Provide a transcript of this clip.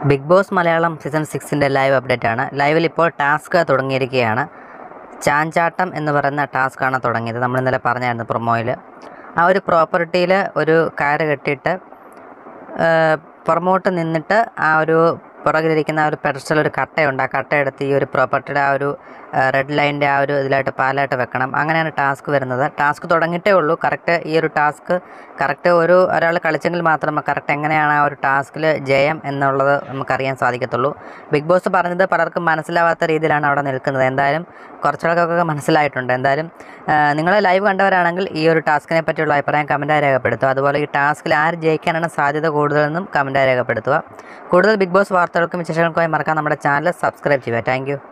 big Boss Malayalam season സിക്സിൻ്റെ live update ആണ് ലൈവിൽ ഇപ്പോൾ ടാസ്ക് തുടങ്ങിയിരിക്കുകയാണ് ചാഞ്ചാട്ടം എന്ന് പറയുന്ന ടാസ്ക്കാണ് തുടങ്ങിയത് നമ്മൾ ഇന്നലെ പറഞ്ഞായിരുന്നു പ്രൊമോയിൽ ആ ഒരു പ്രോപ്പർട്ടിയിൽ ഒരു കയറ് കെട്ടിയിട്ട് പുറമോട്ട് നിന്നിട്ട് ആ ഒരു പുറകിലിരിക്കുന്ന ആ ഒരു പെഡസ്റ്റൽ ഒരു കട്ടയുണ്ട് ആ കട്ടയെടുത്ത് ഈ ഒരു പ്രോപ്പർട്ടിയുടെ ആ ഒരു റെഡ് ലൈനിൻ്റെ ആ ഒരു ഇതിലായിട്ട് പാലായിട്ട് വെക്കണം അങ്ങനെയാണ് ടാസ്ക് വരുന്നത് ടാസ്ക് തുടങ്ങിയിട്ടേ ഉള്ളൂ കറക്റ്റ് ഈ ഒരു ടാസ്ക് കറക്റ്റ് ഒരു ഒരാൾ കളിച്ചെങ്കിൽ മാത്രമേ കറക്റ്റ് എങ്ങനെയാണ് ആ ഒരു ടാസ്കിൽ ജയം എന്നുള്ളത് നമുക്കറിയാൻ സാധിക്കത്തുള്ളൂ ബിഗ് ബോസ് പറഞ്ഞത് പലർക്കും മനസ്സിലാവാത്ത രീതിയിലാണ് അവിടെ നിൽക്കുന്നത് എന്തായാലും കുറച്ചുകൂടെ മനസ്സിലായിട്ടുണ്ട് എന്തായാലും നിങ്ങൾ ലൈവ് കണ്ടവരാണെങ്കിൽ ഈ ഒരു ടാസ്കിനെ പറ്റിയുള്ള അഭിപ്രായം കമൻറ്റായി രേഖപ്പെടുത്തുക അതുപോലെ ഈ ടാസ്കിൽ ആര് ജയിക്കാനാണ് സാധ്യത കൂടുതലെന്നും കമൻറ്റായി രേഖപ്പെടുത്തുക കൂടുതൽ ബിഗ് ബോസ് വാർത്തകൾക്കും വിശേഷങ്ങൾക്കുമായി മറക്കാൻ നമ്മുടെ ചാനൽ സബ്സ്ക്രൈബ് ചെയ്യുക താങ്ക്